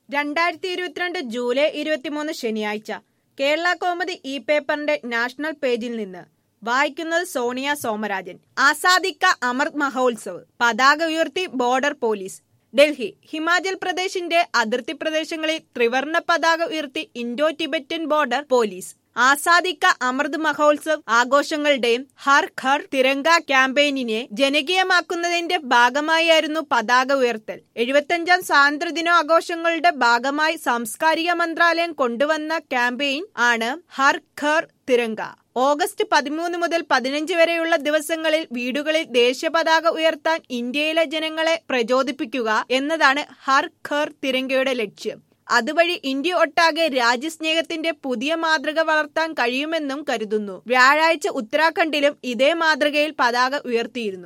രണ്ടായിരത്തി ഇരുപത്തിരണ്ട് ജൂലൈ ഇരുപത്തിമൂന്ന് ശനിയാഴ്ച കേരള കോമതി ഇ പേപ്പറിന്റെ നാഷണൽ പേജിൽ നിന്ന് വായിക്കുന്നത് സോണിയ സോമരാജൻ ആസാദിക്ക അമൃത് മഹോത്സവ് പതാക ഉയർത്തി ബോർഡർ പോലീസ് ഡൽഹി ഹിമാചൽ പ്രദേശിന്റെ അതിർത്തി പ്രദേശങ്ങളിൽ ത്രിവർണ പതാക ഉയർത്തി Indo Tibetan border police Azadi ka Amrit Mahotsav ആഘോഷങ്ങളുടെയും ഹർ ഘർ തിരങ്ക ക്യാമ്പയിനിനെ ജനകീയമാക്കുന്നതിന്റെ ഭാഗമായായിരുന്നു പതാക ഉയർത്തൽ എഴുപത്തഞ്ചാം സ്വാതന്ത്ര്യദിനാഘോഷങ്ങളുടെ ഭാഗമായി സാംസ്കാരിക മന്ത്രാലയം കൊണ്ടുവന്ന ക്യാമ്പയിൻ ആണ് ഹർ ഘർ തിരങ്ക ഓഗസ്റ്റ് പതിമൂന്ന് മുതൽ പതിനഞ്ച് വരെയുള്ള ദിവസങ്ങളിൽ വീടുകളിൽ ദേശീയപതാക ഉയർത്താൻ ഇന്ത്യയിലെ ജനങ്ങളെ പ്രചോദിപ്പിക്കുക എന്നതാണ് ഹർ ഘർ തിരങ്കയുടെ ലക്ഷ്യം അതുവഴി ഇന്ത്യ ഒട്ടാകെ രാജ്യസ്നേഹത്തിന്റെ പുതിയ മാതൃക വളർത്താൻ കഴിയുമെന്നും കരുതുന്നു വ്യാഴാഴ്ച ഉത്തരാഖണ്ഡിലും ഇതേ മാതൃകയിൽ പതാക ഉയർത്തിയിരുന്നു